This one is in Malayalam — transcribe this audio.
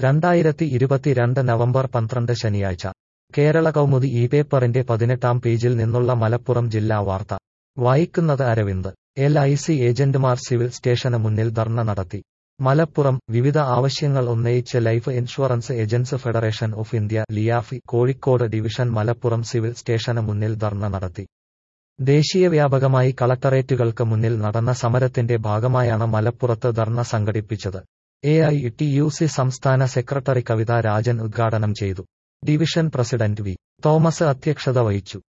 രണ്ടായിരത്തി ഇരുപത്തിരണ്ട് നവംബർ പന്ത്രണ്ട് ശനിയാഴ്ച കേരള കൗമുദി ഈ പേപ്പറിന്റെ പതിനെട്ടാം പേജിൽ നിന്നുള്ള മലപ്പുറം ജില്ലാ വാർത്ത വായിക്കുന്നത് അരവിന്ദ് എൽ ഐ സി ഏജന്റുമാർ സിവിൽ സ്റ്റേഷന് മുന്നിൽ ധർണ നടത്തി മലപ്പുറം വിവിധ ആവശ്യങ്ങൾ ഉന്നയിച്ച് life insurance agents federation of India LIAFI Kozhikode division Malappuram civil സ്റ്റേഷന് മുന്നിൽ ധർണ നടത്തി ദേശീയവ്യാപകമായി കളക്ടറേറ്റുകൾക്ക് മുന്നിൽ നടന്ന സമരത്തിന്റെ ഭാഗമായാണ് മലപ്പുറത്ത് ധർണ സംഘടിപ്പിച്ചത് A I T U C സംസ്ഥാന സെക്രട്ടറി കവിത രാജൻ ഉദ്ഘാടനം ചെയ്തു ഡിവിഷൻ പ്രസിഡന്റ് വി തോമസ് അധ്യക്ഷത വഹിച്ചു